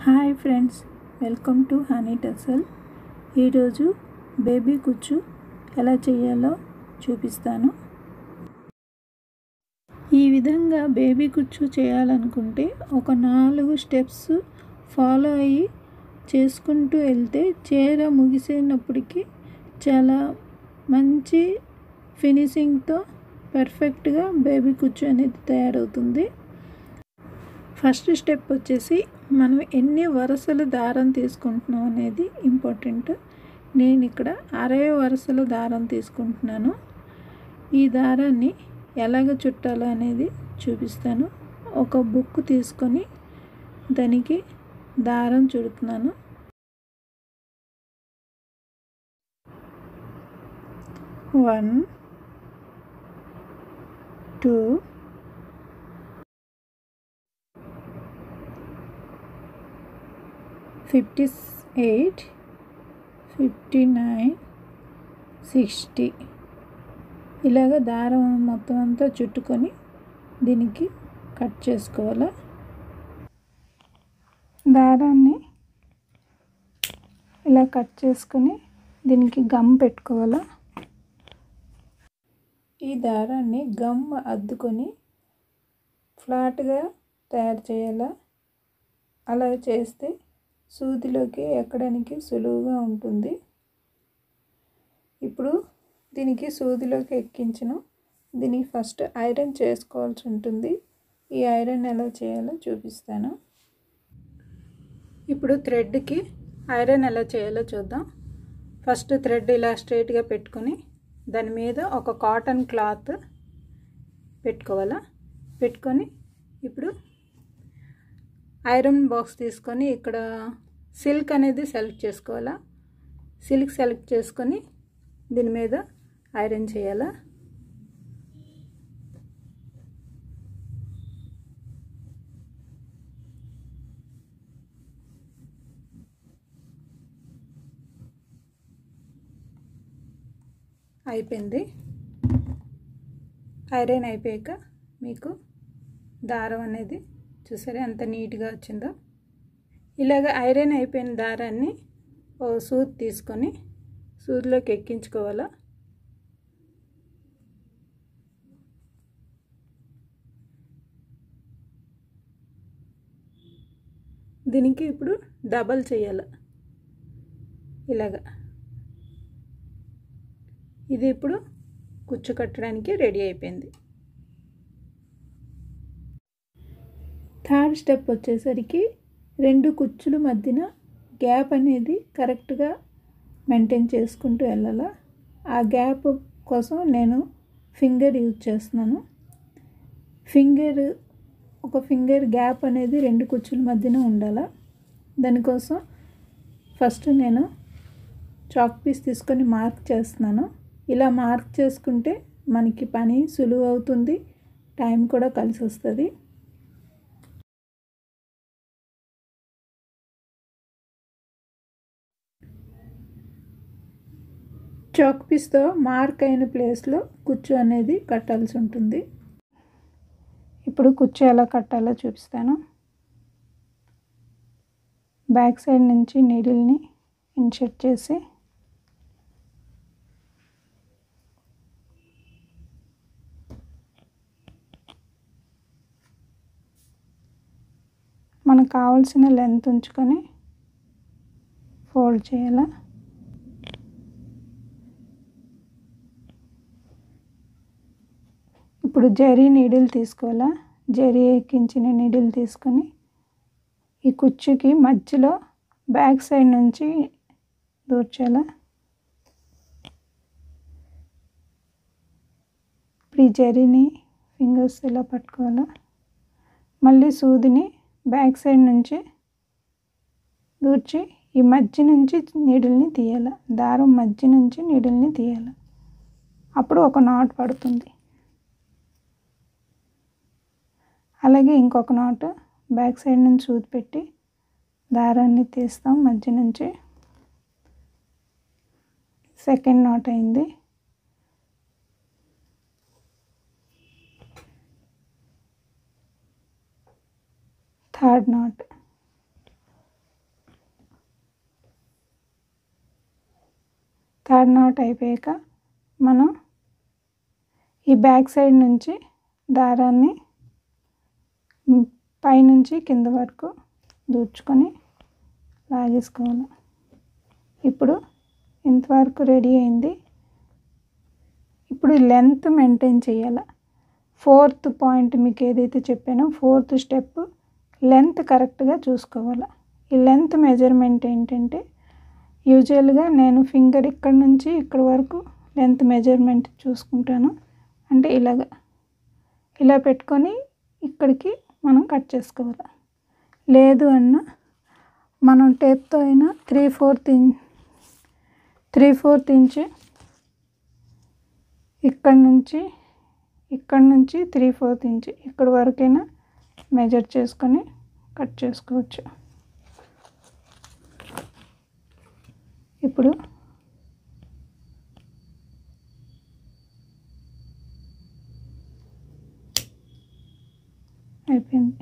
hi friends welcome to honey tassel ఈరోజు baby కుచ్చు ఎలా చేయాలో చూపిస్తాను ఈ విధంగా బేబీ కుచ్చు చేయాలనుకుంటే ఒక నాలుగు స్టెప్స్ ఫాలో అయ్యి చేసుకుంటూ వెళ్తే చీర ముగిసినప్పటికీ చాలా మంచి ఫినిషింగ్తో పర్ఫెక్ట్గా బేబీ కుచ్చు అనేది తయారవుతుంది ఫస్ట్ స్టెప్ వచ్చేసి మనం ఎన్ని వరుసలు దారం తీసుకుంటున్నాం అనేది ఇంపార్టెంట్ నేను ఇక్కడ అరవై వరుసల దారం తీసుకుంటున్నాను ఈ దారాన్ని ఎలాగ చుట్టాలో అనేది చూపిస్తాను ఒక బుక్ తీసుకొని దానికి దారం చుడుతున్నాను one two fifty eight fifty nine sixty ఇలాగ దారం మొత్తం అంతా చుట్టుకొని దీనికి కట్ చేసుకోవాలి దారాన్ని ఇలా కట్ చేసుకొని దీనికి గమ్ పెట్టుకోవాలి ఈ దారాన్ని గమ్ అద్దుకొని ఫ్లాట్గా తయారు చేయాలా అలా చేస్తే సూదిలోకి ఎక్కడానికి సులువుగా ఉంటుంది ఇప్పుడు దీనికి సూదిలోకి ఎక్కించను దీనికి ఫస్ట్ ఐరన్ చేసుకోవాల్సి ఉంటుంది ఈ ఐరన్ ఎలా చేయాలో చూపిస్తాను ఇప్పుడు థ్రెడ్కి ఐరన్ ఎలా చేయాలో చూద్దాం ఫస్ట్ థ్రెడ్ ఇలా స్ట్రైట్గా పెట్టుకొని దాని మీద ఒక కాటన్ క్లాత్ పెట్టుకోవాలా పెట్టుకొని ఇప్పుడు ఐరన్ బాక్స్ తీసుకొని ఇక్కడ సిల్క్ అనేది సెలెక్ట్ చేసుకోవాలా సిల్క్ సెలెక్ట్ చేసుకొని దీని మీద ఐరన్ చేయాలా అయిపోయింది ఐరన్ అయిపోయాక మీకు దారం అనేది చూసారా ఎంత నీట్గా వచ్చిందో ఇలాగ ఐరన్ అయిపోయిన దారాన్ని ఓ సూది తీసుకొని సూదిలోకి ఎక్కించుకోవాలా దీనికి ఇప్పుడు డబల్ చేయాలి ఇలాగ ఇది ఇప్పుడు కుచ్చు కట్టడానికి రెడీ అయిపోయింది థర్డ్ స్టెప్ వచ్చేసరికి రెండు కుచ్చుల మధ్యన గ్యాప్ అనేది కరెక్ట్గా మెయింటైన్ చేసుకుంటూ వెళ్ళాలా ఆ గ్యాప్ కోసం నేను ఫింగర్ యూజ్ చేస్తున్నాను ఫింగర్ ఒక ఫింగర్ గ్యాప్ అనేది రెండు కుచ్చుల మధ్యన ఉండాలా దానికోసం ఫస్ట్ నేను చాక్ పీస్ తీసుకొని మార్క్ చేస్తున్నాను ఇలా మార్క్ చేసుకుంటే మనకి పని సులువు అవుతుంది టైం కూడా కలిసి వస్తుంది చాక్ పీస్తో మార్క్ అయిన ప్లేస్లో కుచ్చు అనేది కట్టాల్సి ఉంటుంది ఇప్పుడు కుచ్చు ఎలా కట్టాలో చూపిస్తాను బ్యాక్ సైడ్ నుంచి నీడిల్ని ఇన్షర్ట్ చేసి మనకు కావాల్సిన లెంత్ ఉంచుకొని ఫోల్డ్ చేయాలా ఇప్పుడు జరీ నీడిల్ తీసుకోవాలా జరీ ఎక్కించిన నీడిల్ తీసుకొని ఈ కుచ్చుకి మధ్యలో బ్యాక్ సైడ్ నుంచి దూర్చాలా ఇప్పుడు ఈ జరీని ఫింగర్స్ ఇలా పట్టుకోవాలా మళ్ళీ సూదిని బ్యాక్ సైడ్ నుంచి దూర్చి ఈ మధ్య నుంచి నీడిల్ని తీయాలి దారం మధ్య నుంచి నీడిల్ని తీయాలి అప్పుడు ఒక నాట్ పడుతుంది అలాగే ఇంకొక నాట్ బ్యాక్ సైడ్ నుంచి సూది పెట్టి దారాన్ని తీస్తాం మధ్య నుంచి సెకండ్ నాట్ అయింది థర్డ్ నాట్ థర్డ్ నాట్ అయిపోయాక మనం ఈ బ్యాక్ సైడ్ నుంచి దారాన్ని పైనుంచి కింద వరకు దూర్చుకొని లాగేసుకోవాలి ఇప్పుడు ఇంతవరకు రెడీ అయింది ఇప్పుడు లెంత్ మెయింటైన్ చేయాలి ఫోర్త్ పాయింట్ మీకు ఏదైతే చెప్పానో ఫోర్త్ స్టెప్ లెంత్ కరెక్ట్గా చూసుకోవాలి ఈ లెంత్ మెజర్మెంట్ ఏంటంటే యూజువల్గా నేను ఫింగర్ ఇక్కడ నుంచి ఇక్కడ వరకు లెంత్ మెజర్మెంట్ చూసుకుంటాను అంటే ఇలాగ ఇలా పెట్టుకొని ఇక్కడికి మనం కట్ చేసుకోవాలి లేదు అన్న మనం టేప్తో అయినా three fourth inch three fourth inch ఇక్కడ నుంచి ఇక్కడ నుంచి త్రీ ఫోర్త్ ఇంచ్ ఇక్కడ వరకైనా మెజర్ చేసుకొని కట్ చేసుకోవచ్చు ఇప్పుడు అయిపోయింది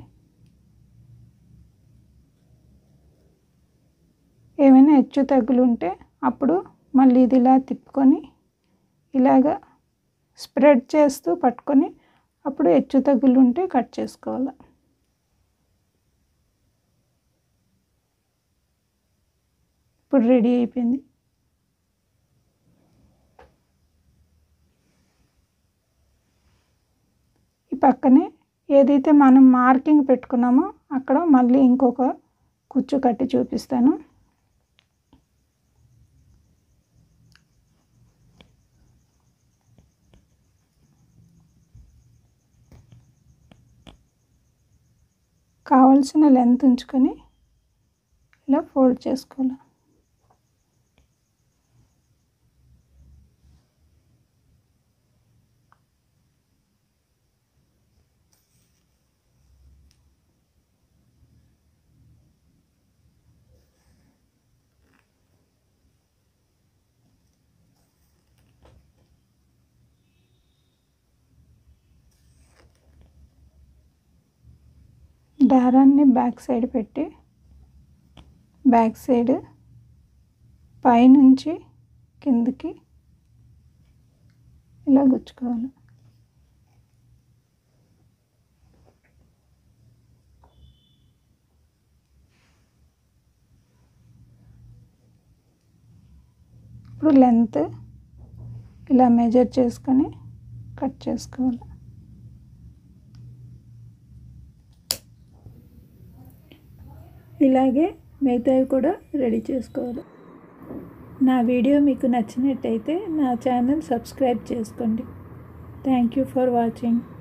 ఏమైనా హెచ్చు తగ్గులు ఉంటే అప్పుడు మళ్ళీ ఇది ఇలా తిప్పుకొని ఇలాగా స్ప్రెడ్ చేస్తూ పట్టుకొని అప్పుడు హెచ్చు తగ్గులు ఉంటే కట్ చేసుకోవాలి ఇప్పుడు రెడీ అయిపోయింది ఈ పక్కనే ఏదైతే మనం మార్కింగ్ పెట్టుకున్నామో అక్కడ మళ్ళీ ఇంకొక కుచ్చు కట్టి చూపిస్తాను కావలసిన లెంత్ ఉంచుకొని ఇలా ఫోల్డ్ చేసుకోవాలి దారాన్ని బ్యాక్ సైడ్ పెట్టి బ్యాక్ సైడ్ పైనుంచి కిందకి ఇలా గుచ్చుకోవాలి ఇప్పుడు లెంత్ ఇలా మెజర్ చేసుకొని కట్ చేసుకోవాలి ఇలాగే మిగతావి కూడా రెడీ చేసుకోవాలి నా వీడియో మీకు నచ్చినట్టయితే నా ఛానల్ సబ్స్క్రైబ్ చేసుకోండి థ్యాంక్ యూ ఫర్ వాచింగ్